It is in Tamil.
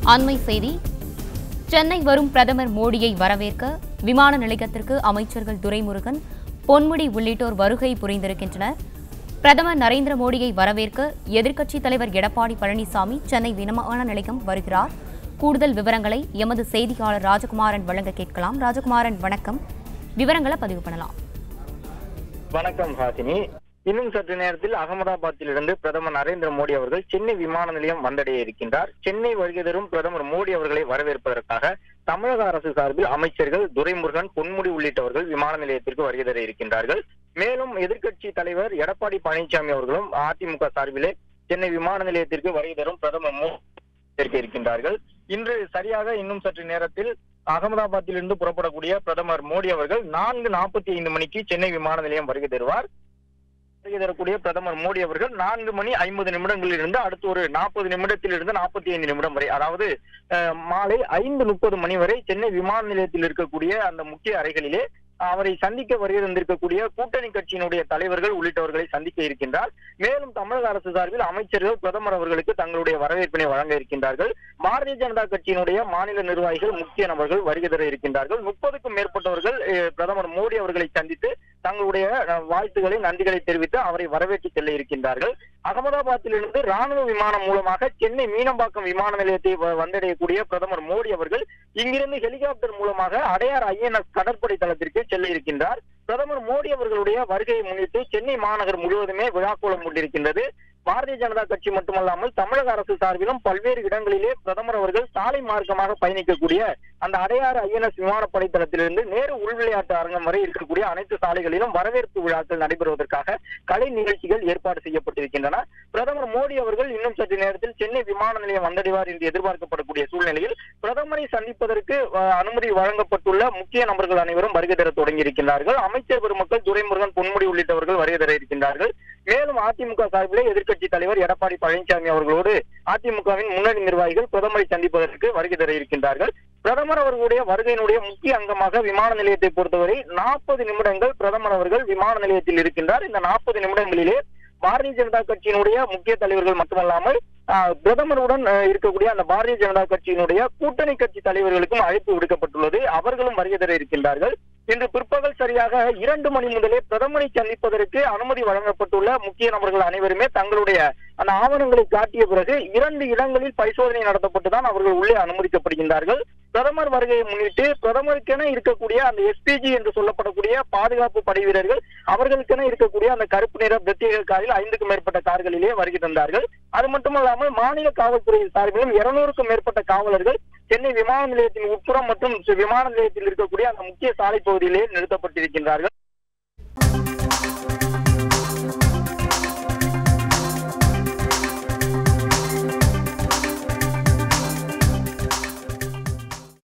அண்மை செய்தி சென்னை வரும் பிரதமர் மோடியை வரவேற்க விமான நிலையத்திற்கு அமைச்சர்கள் துரைமுருகன் பொன்முடி உள்ளிட்டோர் வருகை புரிந்திருக்கின்றனர் பிரதமர் நரேந்திர மோடியை வரவேற்க எதிர்க்கட்சித் தலைவர் எடப்பாடி பழனிசாமி சென்னை விமான நிலையம் வருகிறார் கூடுதல் விவரங்களை எமது செய்தியாளர் ராஜகுமாரன் வழங்க கேட்கலாம் ராஜகுமாரன் வணக்கம் விவரங்களை பதிவு பண்ணலாம் வணக்கம் ஹாசினி இன்னும் சற்று நேரத்தில் அகமதாபாத்திலிருந்து பிரதமர் நரேந்திர மோடி அவர்கள் சென்னை விமான நிலையம் வந்தடைய இருக்கின்றார் சென்னை வருகை தரும் பிரதமர் மோடி அவர்களை வரவேற்பதற்காக தமிழக அரசு சார்பில் அமைச்சர்கள் துரைமுருகன் பொன்முடி உள்ளிட்டவர்கள் விமான நிலையத்திற்கு வருகை தர இருக்கின்றார்கள் மேலும் எதிர்க்கட்சி தலைவர் எடப்பாடி பழனிசாமி அவர்களும் அதிமுக சார்பிலே சென்னை விமான நிலையத்திற்கு வருகை தரும் பிரதமர் மோடி இருக்க இருக்கின்றார்கள் இன்று சரியாக இன்னும் சற்று நேரத்தில் அகமதாபாத்திலிருந்து புறப்படக்கூடிய பிரதமர் மோடி அவர்கள் நான்கு நாற்பத்தி ஐந்து மணிக்கு சென்னை விமான நிலையம் வருகை தருவார் வருகை தரக்கூடிய பிரதமர் மோடி அவர்கள் நான்கு மணி ஐம்பது நிமிடங்களில் இருந்து அடுத்து ஒரு நாற்பது நிமிடத்தில் இருந்து நாற்பத்தி ஐந்து நிமிடம் வரை அதாவது அஹ், மாலை ஐந்து முப்பது மணி வரை சென்னை விமான நிலையத்தில் இருக்கக்கூடிய அந்த முக்கிய அறைகளிலே அவரை சந்திக்க வருகை தந்திருக்கக்கூடிய கூட்டணி கட்சியினுடைய தலைவர்கள் உள்ளிட்டவர்களை சந்திக்க இருக்கின்றார் மேலும் தமிழக அரசு சார்பில் அமைச்சர்கள் பிரதமர் அவர்களுக்கு தங்களுடைய வரவேற்பினை வழங்க இருக்கின்றார்கள் பாரதிய ஜனதா கட்சியினுடைய மாநில நிர்வாகிகள் முக்கிய நபர்கள் வருகை தர இருக்கின்றார்கள் முப்பதுக்கும் மேற்பட்டவர்கள் அஹ், பிரதமர் மோடி அவர்களை சந்தித்து தங்களுடைய அஹ், வாழ்த்துக்களை நன்றிகளை தெரிவித்து அவரை வரவேற்று செல்ல இருக்கின்றார்கள் அகமதாபாத்திலிருந்து ராணுவ விமானம் மூலமாக சென்னை மீனம்பாக்கம் விமான நிலையத்தை வ- வந்தடையக்கூடிய பிரதமர் மோடி அவர்கள் இங்கிருந்து ஹெலிகாப்டர் மூலமாக அடையார் ஐஎன்எஸ் கடற்படை தளத்திற்கு செல்ல இருக்கின்றார் பிரதமர் மோடி அவர்களுடைய வருகையை முன்னிட்டு சென்னை மாநகர் முழுவதுமே விழாக்கோலம் கொண்டிருக்கின்றது பாரதிய ஜனதா கட்சி மட்டுமல்லாமல் தமிழக அரசு சார்பிலும் பல்வேறு இடங்களிலே பிரதமர் அவர்கள் சாலை மார்க்கமாக பயணிக்கக்கூடிய அந்த அடையாறு ஐஎன்எஸ் விமானப்படை தளத்திலிருந்து நேரு உள்விளையாட்டு அரங்கம் வரை இருக்கக்கூடிய அனைத்து சாலைகளிலும் வரவேற்பு விழாக்கள் நடைபெறுவதற்காக கலை நிகழ்ச்சிகள் ஏற்பாடு செய்யப்பட்டிருக்கின்றன பிரதமர் மோடி அவர்கள் இன்னும் சற்று நேரத்தில் சென்னை விமான நிலையம் வந்தடைவார் என்று எதிர்பார்க்கப்படக்கூடிய சூழ்நிலையில் பிரதமரை சந்திப்பதற்கு அஹ், அனுமதி வழங்கப்பட்டுள்ள முக்கிய நபர்கள் அனைவரும் வருகை தர தொடங்கியிருக்கிறார்கள் அமைச்சர் பெருமக்கள் துரைமுருகன் பொன்முடி உள்ளிட்டவர்கள் வருகை தர இருக்கின்றார்கள் மேலும் அதிமுக சார்பிலே எதிர்க்கட்சி தலைவர் எடப்பாடி பழனிசாமி அவர்களோடு அதிமுகவின் முன்னணி நிர்வாகிகள் பிரதமரை சந்திப்பதற்கு வருகை தர இருக்கின்றார்கள் பிரதமர் அவர்களுடைய வருகையினுடைய முக்கிய அங்கமாக விமான நிலையத்தை பொறுத்தவரை நாற்பது நிமிடங்கள் பிரதமர் அவர்கள் விமான நிலையத்தில் இருக்கின்றார் இந்த நாற்பது நிமிடங்களிலே பாரதிய ஜனதா கட்சியினுடைய முக்கிய தலைவர்கள் மட்டுமல்லாமல் ஆஹ், பிரதமருடன் ஆஹ், இருக்கக்கூடிய அந்த பாரதிய ஜனதா கட்சியினுடைய கூட்டணி கட்சி தலைவர்களுக்கும் அழைப்பு விடுக்கப்பட்டுள்ளது அவர்களும் வருகை தர இருக்கின்றார்கள் இன்று பிற்பகல் சரியாக இரண்டு மணி முதலே பிரதமரை சந்திப்பதற்கு அனுமதி வழங்கப்பட்டுள்ள முக்கிய நபர்கள் அனைவருமே தங்களுடைய அந்த ஆவணங்களை காட்டிய பிறகு இரண்டு இடங்களில் பரிசோதனை நடத்தப்பட்டு தான் அவர்கள் உள்ளே அனுமதிக்கப்படுகின்றார்கள் பிரதமர் வருகையை முன்னிட்டு பிரதமருக்கென இருக்கக்கூடிய அந்த எஸ்பிஜி என்று சொல்லப்படக்கூடிய பாதுகாப்பு படை வீரர்கள் அவர்களுக்கென இருக்கக்கூடிய அந்த கருப்பு நிற பிரத்யேக காரில் ஐந்துக்கும் மேற்பட்ட கார்களிலே வருகை தந்தார்கள் அது மட்டுமல்லாமல் மாநில காவல்துறை சார்பிலும் இருநூறுக்கும் மேற்பட்ட காவலர்கள் சென்னை விமான நிலையத்தின் உட்புறம் மற்றும் விமான நிலையத்தில் இருக்கக்கூடிய அந்த முக்கிய சாலை பகுதியிலே நிறுத்தப்பட்டிருக்கின்றார்கள்